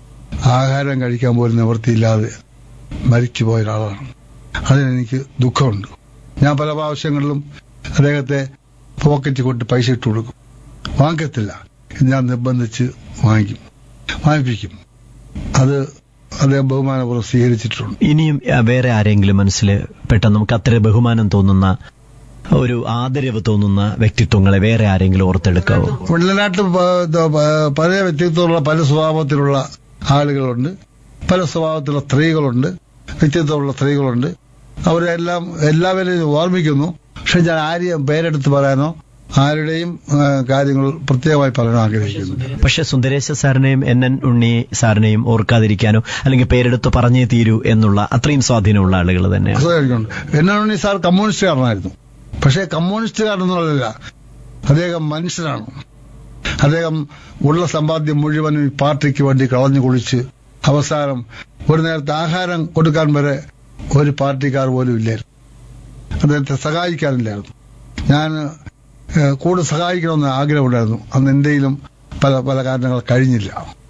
ആഹാരം കഴിക്കാൻ പോലും നിവൃത്തിയില്ലാതെ മരിച്ചുപോയ ഒരാളാണ് അതിനെനിക്ക് ദുഃഖമുണ്ട് ഞാൻ പല പ്രാവശ്യങ്ങളിലും അദ്ദേഹത്തെ പോക്കറ്റിൽ കൊണ്ട് പൈസ ഇട്ട് കൊടുക്കും വാങ്ങത്തില്ല ഞാൻ നിർബന്ധിച്ച് വാങ്ങിക്കും വാങ്ങിപ്പിക്കും അത് അദ്ദേഹം ബഹുമാനപൂർവ്വം സ്വീകരിച്ചിട്ടുണ്ട് ഇനിയും ആ, വേറെ ആരെങ്കിലും മനസ്സിൽ പെട്ടെന്ന് നമുക്ക് അത്ര ബഹുമാനം തോന്നുന്ന ഒരു ആദരവ് തോന്നുന്ന വ്യക്തിത്വങ്ങളെ വേറെ ആരെങ്കിലും ഓർത്തെടുക്കാവോ വെള്ളനാട്ട് പല വ്യക്തിത്വമുള്ള പല സ്വഭാവത്തിലുള്ള ആളുകളുണ്ട് പല സ്വഭാവത്തിലുള്ള സ്ത്രീകളുണ്ട് വ്യക്തിത്വമുള്ള സ്ത്രീകളുണ്ട് അവരെല്ലാം എല്ലാവരെയും ഓർമ്മിക്കുന്നു പക്ഷെ ഞാൻ ആരെയും പേരെടുത്ത് പറയാനോ ആരുടെയും ആ, കാര്യങ്ങൾ പ്രത്യേകമായി പറയാൻ ആഗ്രഹിക്കുന്നു പക്ഷെ സുന്ദരേശ സാറിനെയും എൻ എൻ ഉണ്ണി സാറിനെയും ഓർക്കാതിരിക്കാനോ അല്ലെങ്കിൽ പേരെടുത്ത് പറഞ്ഞേ തീരൂ എന്നുള്ള അത്രയും സ്വാധീനമുള്ള ആളുകൾ തന്നെയാണ് അസുഖമായിരിക്കുന്നുണ്ട് എന്നാണ് സാർ കമ്മ്യൂണിസ്റ്റുകാരനായിരുന്നു പക്ഷേ കമ്മ്യൂണിസ്റ്റുകാരനെന്നുള്ളതല്ല അദ്ദേഹം മനുഷ്യനാണ് അദ്ദേഹം ഉള്ള സമ്പാദ്യം മുഴുവനും ഈ പാർട്ടിക്ക് വേണ്ടി കളഞ്ഞു കുളിച്ച് അവസാനം ഒരു നേരത്തെ ആഹാരം കൊടുക്കാൻ വരെ ഒരു പാർട്ടിക്കാർ പോലും ഇല്ലായിരുന്നു അദ്ദേഹത്തെ സഹായിക്കാനില്ലായിരുന്നു ഞാൻ ഏഹ്, കൂടുതൽ സഹായിക്കണമെന്ന് ആഗ്രഹമുണ്ടായിരുന്നു അന്ന് എന്റെയിലും പല പല കാരണങ്ങൾ കഴിഞ്ഞില്ല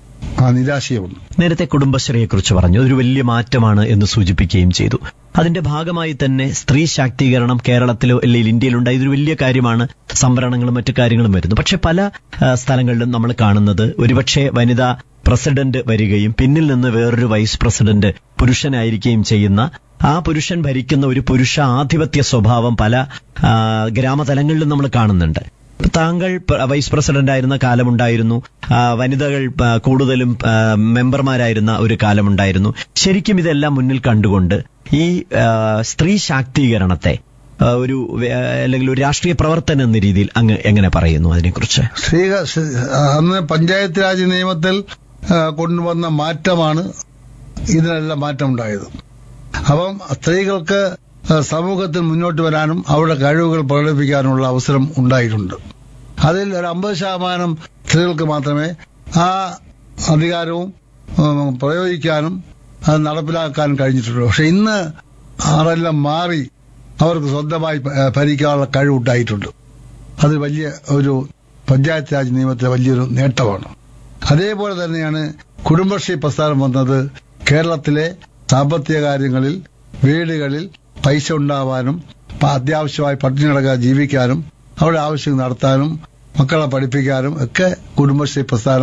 ആ നിരാശയുണ്ട് നേരത്തെ കുടുംബശ്രീയെ കുറിച്ച് പറഞ്ഞു അതൊരു വലിയ മാറ്റമാണ് എന്ന് സൂചിപ്പിക്കുകയും ചെയ്തു അതിന്റെ ഭാഗമായി തന്നെ സ്ത്രീ ശാക്തീകരണം കേരളത്തിലോ അല്ലെങ്കിൽ ഇന്ത്യയിലുണ്ടായ ഇതൊരു വലിയ കാര്യമാണ് സംവരണങ്ങളും മറ്റു കാര്യങ്ങളും വരുന്നു പക്ഷെ പല ആ, സ്ഥലങ്ങളിലും നമ്മൾ കാണുന്നത് ഒരുപക്ഷെ വനിതാ പ്രസിഡന്റ് വരികയും പിന്നിൽ നിന്ന് വേറൊരു വൈസ് പ്രസിഡന്റ് പുരുഷനായിരിക്കുകയും ചെയ്യുന്ന ആ പുരുഷൻ ഭരിക്കുന്ന ഒരു പുരുഷ ആധിപത്യ സ്വഭാവം പല ആ, ഗ്രാമതലങ്ങളിലും നമ്മൾ കാണുന്നുണ്ട് താങ്കൾ പ- വൈസ് പ്രസിഡന്റ് ആയിരുന്ന കാലമുണ്ടായിരുന്നു ആ, വനിതകൾ ആ, കൂടുതലും ആ, മെമ്പർമാരായിരുന്ന ഒരു കാലമുണ്ടായിരുന്നു ശരിക്കും ഇതെല്ലാം മുന്നിൽ കണ്ടുകൊണ്ട് ഈ ആ, സ്ത്രീ ശാക്തീകരണത്തെ ആ, ഒരു വേ- അല്ലെങ്കിൽ ഒരു രാഷ്ട്രീയ പ്രവർത്തനം എന്ന രീതിയിൽ അങ്ങ് എങ്ങനെ പറയുന്നു അതിനെക്കുറിച്ച് സ്ത്രീക സ്- അന്ന് പഞ്ചായത്ത് രാജ് നിയമത്തിൽ ആ, കൊണ്ടുവന്ന മാറ്റമാണ് ഇതിനെല്ലാം മാറ്റം ഉണ്ടായത് അപ്പം സ്ത്രീകൾക്ക് ആ, സമൂഹത്തിൽ മുന്നോട്ട് വരാനും അവരുടെ കഴിവുകൾ പ്രകടിപ്പിക്കാനുള്ള അവസരം ഉണ്ടായിട്ടുണ്ട് അതിൽ ഒരു അമ്പത് ശതമാനം സ്ത്രീകൾക്ക് മാത്രമേ ആ അധികാരവും ഉം, പ്രയോഗിക്കാനും അത് നടപ്പിലാക്കാനും കഴിഞ്ഞിട്ടുള്ളൂ പക്ഷെ ഇന്ന് അതെല്ലാം മാറി അവർക്ക് സ്വന്തമായി ഭ- ഭരിക്കാനുള്ള കഴിവുണ്ടായിട്ടുണ്ട് അത് വലിയ ഒരു പഞ്ചായത്ത് രാജ് നിയമത്തിലെ വലിയൊരു നേട്ടമാണ് അതേപോലെ തന്നെയാണ് കുടുംബശ്രീ പ്രസ്ഥാനം വന്നത് കേരളത്തിലെ സാമ്പത്തിക കാര്യങ്ങളിൽ വീടുകളിൽ പൈസ ഉണ്ടാവാനും പ- അത്യാവശ്യമായി പട്ടിണി കിടക്കാതെ ജീവിക്കാനും അവരുടെ ആവശ്യം നടത്താനും മക്കളെ പഠിപ്പിക്കാനും ഒക്കെ കുടുംബശ്രീ പ്രസ്ഥാനം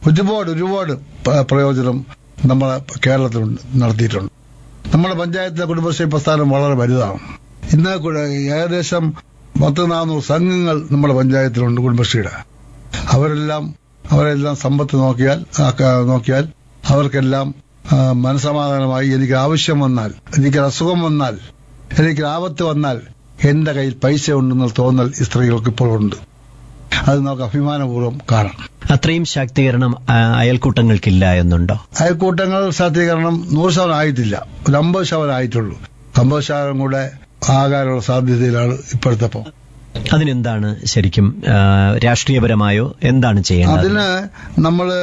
ഒരുപാട് ഒരുപാട് പ- പ്രയോജനം നമ്മളെ കേരളത്തിൽ നടത്തിയിട്ടുണ്ട് നമ്മുടെ പഞ്ചായത്തിലെ കുടുംബശ്രീ പ്രസ്ഥാനം വളരെ വലുതാണ് ഇന്ന് കു- ഏകദേശം പത്ത് നാനൂറ് സംഘങ്ങൾ നമ്മുടെ പഞ്ചായത്തിലുണ്ട് കുടുംബശ്രീയുടെ അവരെല്ലാം അവരെല്ലാം സമ്പത്ത് നോക്കിയാൽ ആ, ക- നോക്കിയാൽ അവർക്കെല്ലാം ആ, മനസമാധാനമായി എനിക്ക് ആവശ്യം വന്നാൽ എനിക്ക് അസുഖം വന്നാൽ എനിക്ക് ആപത്ത് വന്നാൽ എന്റെ കയ്യിൽ പൈസ ഉണ്ടെന്നുള്ള തോന്നൽ ഈ സ്ത്രീകൾക്ക് ഇപ്പോഴുണ്ട് അത് നമുക്ക് അഭിമാനപൂർവ്വം കാണാം അത്രയും ശാക്തീകരണം ആ, അയൽക്കൂട്ടങ്ങൾക്കില്ല എന്നുണ്ടോ അയൽക്കൂട്ടങ്ങൾ ശാക്തീകരണം നൂറ് ശതമാനം ആയിട്ടില്ല ഒരു അമ്പത് ശതമാനം ആയിട്ടുള്ളൂ അമ്പത് ശതമാനം കൂടെ ആകാനുള്ള സാധ്യതയിലാണ് ഇപ്പോഴത്തെ ഇപ്പം അതിനെന്താണ് ശരിക്കും ആ, രാഷ്ട്രീയപരമായോ എന്താണ് ചെയ്യേണ്ടത് അതിന് നമ്മള്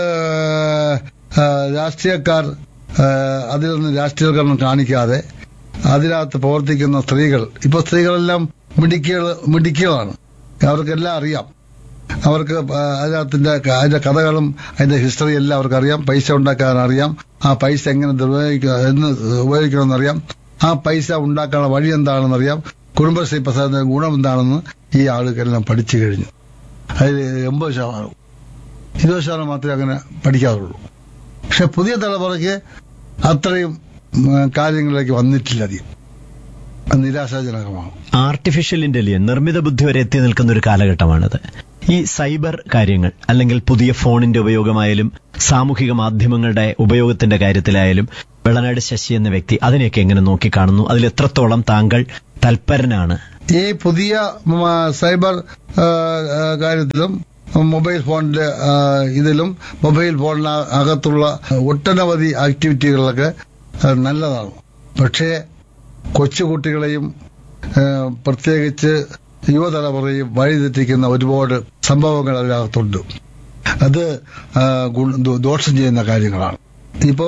ആ, രാഷ്ട്രീയക്കാർ ആ, അതിലൊന്നും രാഷ്ട്രീയവൽക്കരണം കാണിക്കാതെ അതിനകത്ത് പ്രവർത്തിക്കുന്ന സ്ത്രീകൾ ഇപ്പൊ സ്ത്രീകളെല്ലാം മിടുക്കികൾ മിടുക്കികളാണ് അവർക്കെല്ലാം അറിയാം അവർക്ക് ആ, അതിനകത്തിന്റെ ക- അതിന്റെ കഥകളും അതിന്റെ ഹിസ്റ്ററി എല്ലാം അവർക്ക് അറിയാം പൈസ ഉണ്ടാക്കാൻ അറിയാം ആ പൈസ എങ്ങനെ ദുർവഹിക്കുക എന്ന് ഉപയോഗിക്കണമെന്നറിയാം ആ പൈസ ഉണ്ടാക്കാനുള്ള വഴി എന്താണെന്ന് അറിയാം കുടുംബശ്രീ പ്രസാദത്തിന്റെ ഗുണം എന്താണെന്ന് ഈ ആളുകളെല്ലാം പഠിച്ചു കഴിഞ്ഞു അതിൽ എൺപത് ശതമാനം ഇരുപത് ശതമാനം മാത്രമേ അങ്ങനെ പഠിക്കാറുള്ളൂ പക്ഷെ പുതിയ തലമുറയ്ക്ക് അത്രയും ഉം, കാര്യങ്ങളിലേക്ക് വന്നിട്ടില്ല അധികം അത് നിരാശാജനകമാണ് ആർട്ടിഫിഷ്യൽ ഇന്റലിജൻസ് നിർമ്മിത ബുദ്ധി വരെ എത്തി നിൽക്കുന്ന ഒരു കാലഘട്ടമാണിത് ഈ സൈബർ കാര്യങ്ങൾ അല്ലെങ്കിൽ പുതിയ ഫോണിന്റെ ഉപയോഗമായാലും സാമൂഹിക മാധ്യമങ്ങളുടെ ഉപയോഗത്തിന്റെ കാര്യത്തിലായാലും വെള്ളനാട് ശശി എന്ന വ്യക്തി അതിനെയൊക്കെ എങ്ങനെ നോക്കിക്കാണുന്നു അതിൽ എത്രത്തോളം താങ്കൾ തൽപരനാണ് ഈ പുതിയ ഉം, ആ, സൈബർ ആ, ആ, കാര്യത്തിലും മൊബൈൽ ഫോണിന്റെ ആ, ഇതിലും മൊബൈൽ ഫോണിന് അകത്തുള്ള ഒട്ടനവധി ആക്ടിവിറ്റികളൊക്കെ ആ, നല്ലതാണ് പക്ഷേ കൊച്ചുകുട്ടികളെയും ആ, പ്രത്യേകിച്ച് യുവതലമുറയും വഴിതെറ്റിക്കുന്ന ഒരുപാട് സംഭവങ്ങൾ അതിനകത്തുണ്ട് അത് ആ, ഗുണ- ദോ- ദോഷം ചെയ്യുന്ന കാര്യങ്ങളാണ് ഇപ്പോ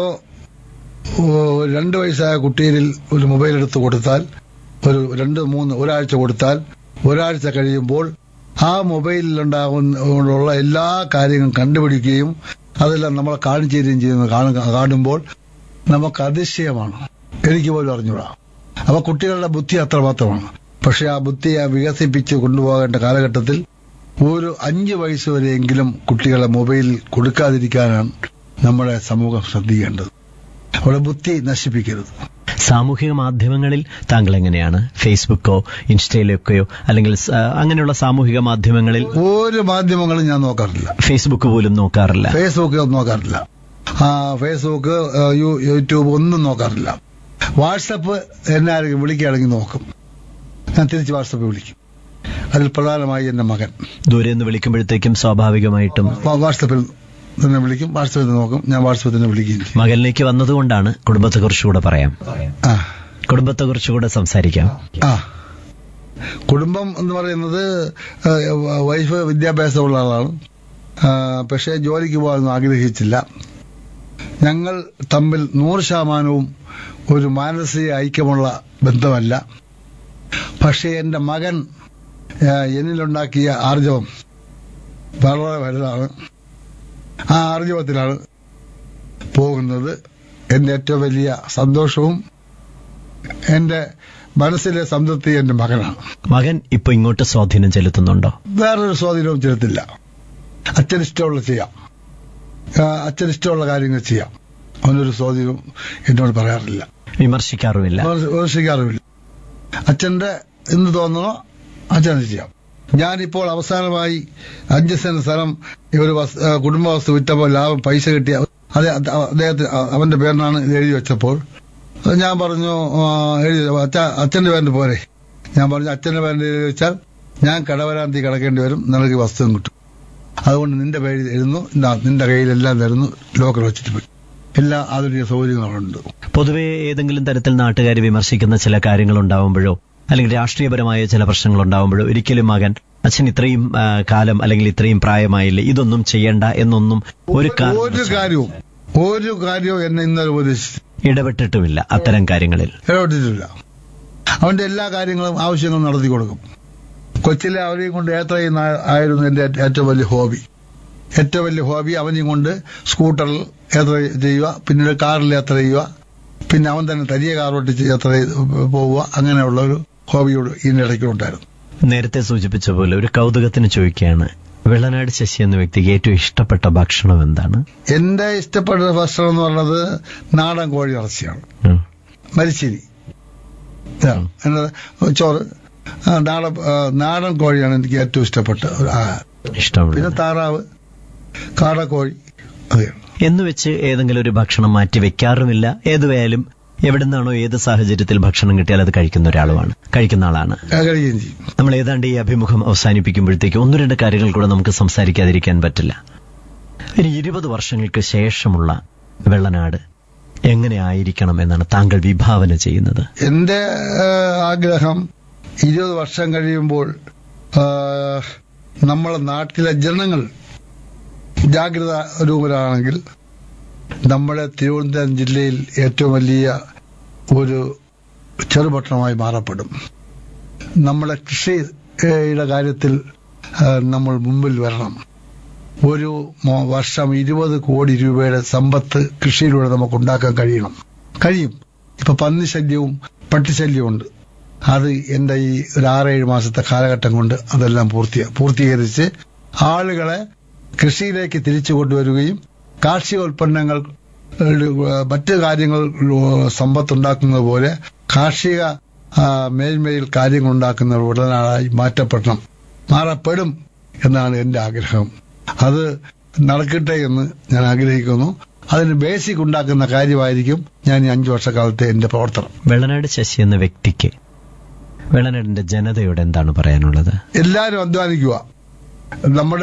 ഓ, രണ്ട് വയസ്സായ കുട്ടിയിൽ ഒരു മൊബൈൽ എടുത്ത് കൊടുത്താൽ ഒരു രണ്ട് മൂന്ന് ഒരാഴ്ച കൊടുത്താൽ ഒരാഴ്ച കഴിയുമ്പോൾ ആ മൊബൈലിലുണ്ടാകുന്ന എല്ലാ കാര്യങ്ങളും കണ്ടുപിടിക്കുകയും അതെല്ലാം നമ്മളെ കാണിച്ചു തരികയും ചെയ്യുന്നത് കാണുക- കാണുമ്പോൾ നമുക്ക് അതിശയമാണ് എനിക്ക് പോലും അറിഞ്ഞൂടാ അപ്പൊ കുട്ടികളുടെ ബുദ്ധി അത്രമാത്രമാണ് പക്ഷെ ആ ബുദ്ധിയെ വികസിപ്പിച്ച് കൊണ്ടുപോകേണ്ട കാലഘട്ടത്തിൽ ഒരു അഞ്ച് വയസ്സ് വരെയെങ്കിലും കുട്ടികളെ മൊബൈൽ കൊടുക്കാതിരിക്കാനാണ് നമ്മുടെ സമൂഹം ശ്രദ്ധിക്കേണ്ടത് അവിടെ ബുദ്ധി നശിപ്പിക്കരുത് സാമൂഹിക മാധ്യമങ്ങളിൽ താങ്കൾ എങ്ങനെയാണ് ഫേസ്ബുക്കോ ഇൻസ്റ്റയിലൊക്കെയോ അല്ലെങ്കിൽ സ- അങ്ങനെയുള്ള സാമൂഹിക മാധ്യമങ്ങളിൽ ഒരു മാധ്യമങ്ങളും ഞാൻ നോക്കാറില്ല ഫേസ്ബുക്ക് പോലും നോക്കാറില്ല ഫേസ്ബുക്ക് ഒന്നും നോക്കാറില്ല ആ ഫേസ്ബുക്ക് ആ, യു- യൂട്യൂബ് ഒന്നും നോക്കാറില്ല വാട്സപ്പ് എന്നെ ആരെങ്കിലും വിളിക്കുകയാണെങ്കിൽ നോക്കും ഞാൻ തിരിച്ച് വാട്സപ്പ് വിളിക്കും അതിൽ പ്രധാനമായി എന്റെ മകൻ ദൂരെ നിന്ന് വിളിക്കുമ്പോഴത്തേക്കും സ്വാഭാവികമായിട്ടും വാ- വാട്സപ്പിൽ തന്നെ വിളിക്കും വാട്സപ്പിൽ നിന്ന് നോക്കും ഞാൻ വാട്സപ്പിൽ തന്നെ വിളിക്കുകയും ചെയ്യും മകനിലേക്ക് വന്നതുകൊണ്ടാണ് കുടുംബത്തെക്കുറിച്ചുകൂടെ പറയാം ആ കുടുംബത്തെക്കുറിച്ചുകൂടെ സംസാരിക്കാം ആ കുടുംബം എന്ന് പറയുന്നത് ആ, വൈഫ് വിദ്യാഭ്യാസമുള്ള ആളാണ് ആ, പക്ഷേ ജോലിക്ക് പോകാനൊന്നും ആഗ്രഹിച്ചില്ല ഞങ്ങൾ തമ്മിൽ നൂറ് ശതമാനവും ഒരു മാനസിക ഐക്യമുള്ള ബന്ധമല്ല പക്ഷേ എന്റെ മകൻ ആ, എന്നിലുണ്ടാക്കിയ ആർജവം വളരെ വലുതാണ് ആ ആർജവത്തിലാണ് പോകുന്നത് എന്റെ ഏറ്റവും വലിയ സന്തോഷവും എന്റെ മനസ്സിലെ സംതൃപ്തി എന്റെ മകനാണ് മകൻ ഇപ്പൊ ഇങ്ങോട്ട് സ്വാധീനം ചെലുത്തുന്നുണ്ടോ വേറൊരു സ്വാധീനവും ചെലുത്തില്ല അച്ഛൻ ഇഷ്ടമുള്ള ചെയ്യാം ആ, അച്ഛൻ ഇഷ്ടമുള്ള കാര്യങ്ങൾ ചെയ്യാം അവനൊരു സ്വാധീനവും എന്നോട് പറയാറില്ല വിമർശിക്കാറുമില്ല വിമർശിക്കാറുമില്ല അച്ഛന്റെ എന്ത് തോന്നണോ അച്ഛൻ അത് ചെയ്യാം ഞാനിപ്പോൾ അവസാനമായി അഞ്ച് സെന്റ് സ്ഥലം ഈ ഒരു വസ്- ആ, കുടുംബ വസ്തു വിറ്റപ്പോൾ ലാഭം പൈസ കിട്ടിയ അതെ അത് അദ്ദേഹത്തിന് അവന്റെ പേരിനാണ് ഇത് എഴുതി വെച്ചപ്പോൾ അത് ഞാൻ പറഞ്ഞു ആ, എഴുതി അച്ഛ അച്ഛന്റെ പേരിന് പോരെ ഞാൻ പറഞ്ഞു അച്ഛന്റെ പേരിന് എഴുതി വെച്ചാൽ ഞാൻ കടവരാന്തി കിടക്കേണ്ടി വരും നിനക്ക് ഈ വസ്തുവും കിട്ടും അതുകൊണ്ട് നിന്റെ പേര് എഴുതുന്നു ഇതാ, നിന്റെ കയ്യിലെല്ലാം തരുന്നു ലോക്കൽ വെച്ചിട്ട് പോയി എല്ലാ ആധുനിക സൗകര്യങ്ങളുണ്ട് പൊതുവെ ഏതെങ്കിലും തരത്തിൽ നാട്ടുകാർ വിമർശിക്കുന്ന ചില കാര്യങ്ങൾ ഉണ്ടാവുമ്പോഴോ അല്ലെങ്കിൽ രാഷ്ട്രീയപരമായ ചില പ്രശ്നങ്ങൾ ഉണ്ടാവുമ്പോഴോ ഒരിക്കലും മകൻ അച്ഛൻ ഇത്രയും ആ, കാലം അല്ലെങ്കിൽ ഇത്രയും പ്രായമായില്ലേ ഇതൊന്നും ചെയ്യണ്ട എന്നൊന്നും ഒരു ഒരു കാരണവശാലും കാര്യവും ഒരു കാര്യവും എന്നെ ഇന്നലെ ഉപദേശിച്ചു ഇടപെട്ടിട്ടുമില്ല അത്തരം കാര്യങ്ങളിൽ ഇടപെട്ടിട്ടില്ല അവന്റെ എല്ലാ കാര്യങ്ങളും ആവശ്യങ്ങളും നടത്തി കൊടുക്കും കൊച്ചിലെ അവരെയും കൊണ്ട് യാത്ര ചെയ്യുന്ന ആയിരുന്നു എന്റെ ഏറ്റവും വലിയ ഹോബി ഏറ്റവും വലിയ ഹോബി അവനെയും കൊണ്ട് സ്കൂട്ടറിൽ യാത്ര ചെയ്യുക പിന്നീട് കാറിൽ യാത്ര ചെയ്യുക പിന്നെ അവൻ തന്നെ തനിയെ കാർ ഓട്ടിച്ച് യാത്ര ചെയ്ത് പോവുക അങ്ങനെയുള്ള ഒരു ഹോബിയോട് ഇതിനിടയ്ക്ക് ഉണ്ടായിരുന്നു നേരത്തെ സൂചിപ്പിച്ച പോലെ ഒരു കൗതുകത്തിന് ചോദിക്കുകയാണ് വെള്ളനാട് ശശി എന്ന വ്യക്തിക്ക് ഏറ്റവും ഇഷ്ടപ്പെട്ട ഭക്ഷണം എന്താണ് എന്റെ ഇഷ്ടപ്പെട്ട ഭക്ഷണം എന്ന് പറയുന്നത് നാടൻ കോഴി ഇറച്ചിയാണ് ഉം. മരിച്ചിരി ഇതാണ് എന്നത് ചോറ് ആ, നാടൻ ആ, നാടൻ കോഴിയാണ് എനിക്ക് ഏറ്റവും ഇഷ്ടപ്പെട്ട ഒരു ആഹാരം. പിന്നെ ഇഷ്ടമുള്ള താറാവ് കാടക്കോഴി അതെയാണ് എന്ന് വെച്ച് ഏതെങ്കിലും ഒരു ഭക്ഷണം മാറ്റി വെക്കാറുമില്ല ഏതുവായാലും എവിടുന്നാണോ ഏത് സാഹചര്യത്തിൽ ഭക്ഷണം കിട്ടിയാൽ അത് കഴിക്കുന്ന ഒരാളുമാണ് കഴിക്കുന്ന ആളാണ് ആ, കഴിയുകയും ചെയ്യും നമ്മൾ ഏതാണ്ട് ഈ അഭിമുഖം അവസാനിപ്പിക്കുമ്പോഴത്തേക്ക് ഒന്ന് രണ്ട് കാര്യങ്ങൾ കൂടെ നമുക്ക് സംസാരിക്കാതിരിക്കാൻ പറ്റില്ല ഒരു ഇരുപത് വർഷങ്ങൾക്ക് ശേഷമുള്ള വെള്ളനാട് എങ്ങനെ ആയിരിക്കണം എന്നാണ് താങ്കൾ വിഭാവന ചെയ്യുന്നത് എന്റെ ആ, ആഗ്രഹം ഇരുപത് വർഷം കഴിയുമ്പോൾ ആ, നമ്മളെ നാട്ടിലെ ജനങ്ങൾ ജാഗ്രത രൂപരാണെങ്കിൽ നമ്മുടെ തിരുവനന്തപുരം ജില്ലയിൽ ഏറ്റവും വലിയ ഒരു ചെറുപട്ടണമായി മാറപ്പെടും നമ്മളെ കൃഷിയുടെ കാര്യത്തിൽ ആ, നമ്മൾ മുമ്പിൽ വരണം ഒരു മോ- വർഷം ഇരുപത് കോടി രൂപയുടെ സമ്പത്ത് കൃഷിയിലൂടെ നമുക്ക് ഉണ്ടാക്കാൻ കഴിയണം കഴിയും ഇപ്പൊ പന്നിശല്യവും പട്ടിശല്യവും ഉണ്ട് അത് എന്റെ ഈ ഒരു ആറേഴ് മാസത്തെ കാലഘട്ടം കൊണ്ട് അതെല്ലാം പൂർത്തി പൂർത്തീകരിച്ച് ആളുകളെ കൃഷിയിലേക്ക് തിരിച്ചു കൊണ്ടുവരികയും കാർഷികോൽപ്പന്നങ്ങൾ ഏഹ്, മറ്റ് കാര്യങ്ങൾ ഏഹ്, സമ്പത്തുണ്ടാക്കുന്നത് പോലെ കാർഷിക ആ, മേൽമയിൽ കാര്യങ്ങൾ ഉണ്ടാക്കുന്ന ഉടനാളായി മാറ്റപ്പെടണം മാറപ്പെടും എന്നാണ് എന്റെ ആഗ്രഹം അത് നടക്കട്ടെ എന്ന് ഞാൻ ആഗ്രഹിക്കുന്നു അതിന് ബേസിക് ഉണ്ടാക്കുന്ന കാര്യമായിരിക്കും ഞാൻ ഈ അഞ്ചു വർഷക്കാലത്തെ എന്റെ പ്രവർത്തനം വെള്ളനാട് ശശി എന്ന വ്യക്തിക്ക് വെള്ളനാടിന്റെ ജനതയോട് എന്താണ് പറയാനുള്ളത് എല്ലാവരും അധ്വാനിക്കുക നമ്മുടെ